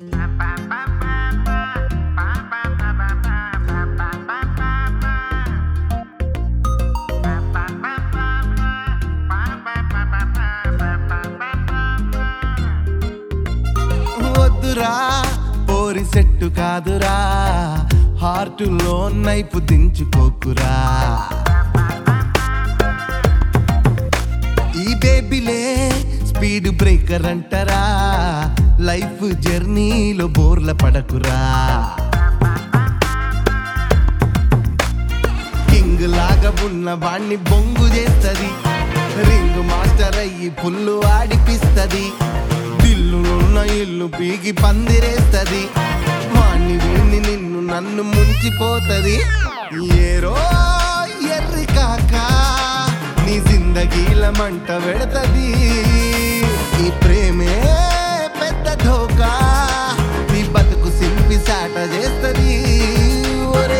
వద్దురా పోరి సెట్టు కాదురా హార్టులో నైపు దించుకోకురా ఈ బేబీలే స్పీడ్ బ్రేకర్ అంటారా లైఫ్ జర్నీలో బోర్ల పడకురా కింగ్ లాగా ఉన్న వాణ్ణి బొంగు చేస్తది రింగ్ మాస్టర్ అయ్యి పుల్లు ఆడిపిస్తది దిల్లులున్న ఇల్లు పీకి పందిరేస్తది వాణ్ణి వీణ్ణి నిన్ను నన్ను ముంచిపోతది ఏరో ఎర్రి కాక నీ జిందగీల మంట పెడతది ఈ ప్రేమే పెద్ద ధోకా నీ బతుకు సింపి సాట చేస్తది ఒరే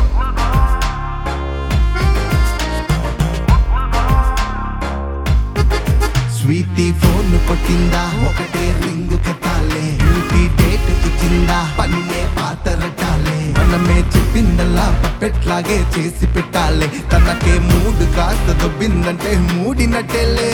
స్వీటీ ఫోన్ కొట్టిందా ఒకటే రింగ్ కట్టాలే బ్యూటీ డేట్ ఇచ్చిందా పనినే పాతరటాలే మనమే చెప్పిందల్లా పప్పెట్లాగే చేసి పెట్టాలే తనకే మూడు కాస్త దొబ్బిందంటే మూడినట్టేలే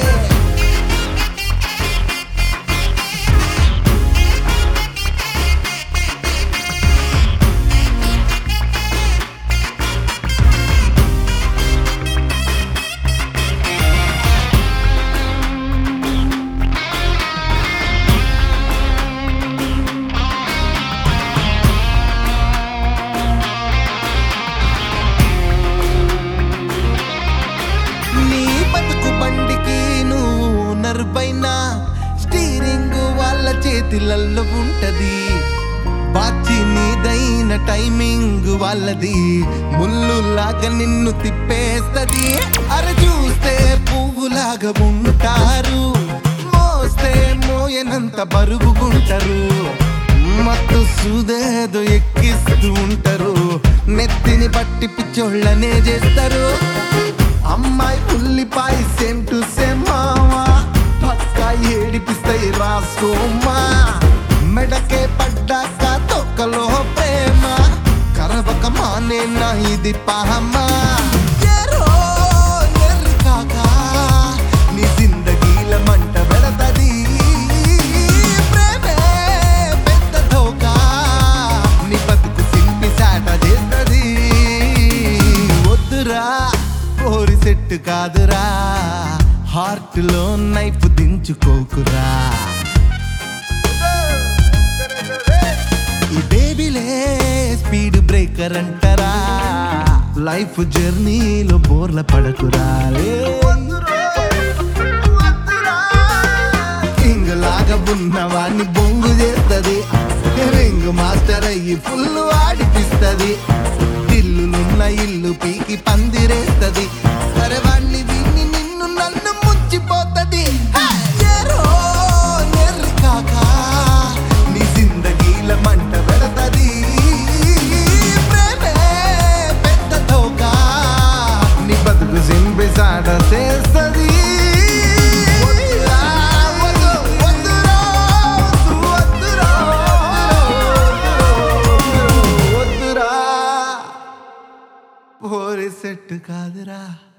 నీ బతుకు బండికి నువ్వు నరుపైనా స్టీరింగ్ వాళ్ళ చేతిలల్లో ఉంటది బాచి నీదైన టైమింగ్ వాళ్ళది ముల్లులాగా నిన్ను తిప్పేస్తది అరే చూస్తే పువ్వులాగా ఉంటారు మోస్తే మోయనంత బరుగుంటారు మత్తు సుదేదో ఎక్కిస్తూ ఉంటారు నెత్తిని పట్టి పిచ్చోళ్ళనే చేస్తారు అమ్మాయి ఉల్లిపాయ సేమ్ టు సేమ్ మావా పక్కా ఏడిపిస్తాయి రాసుకోమా మెడకే పడ్డాక తొక్కలో ప్రేమ కరవక మానేనా ఇది పహమా ఎర్రో ఎర్రి కాకా, నీ జిందగీల మంట పెడతది ప్రేమే పెద్ద ధోకా నీ బతుకు సింపి సాట చేస్తది వద్దురా కోరి సెట్టు కాదురా హార్ట్ లో నైపు దించుకోకురా ఈ బేబీలే స్పీడ్ బ్రేకర్ అంటారా లైఫ్ జర్నీలో బోర్ల పడకురా కింగ్ లాగా ఉన్నవాన్ని బొంగు చేస్తది రింగ్ మాస్టర్ అయ్యి ఫుల్ ఆడిపిస్తది ఇల్లులున్న ఇల్లు పీకి పందిరేస్తది సరే వాణ్ణి వీణ్ణి నిన్ను నన్ను ముంచిపోతది ఎర్రో ఎర్రి కాకా, నీ జిందగీల మంట పెడతది ప్రేమే పెద్ద ధోకా, నీ బతుకు సింపిసాట చేస్తది వద్దురా, వద్దు, వద్దురా, వద్దు, వద్దురా, వద్దురా, వద్దురా. ఓరి సెట్ కాదురా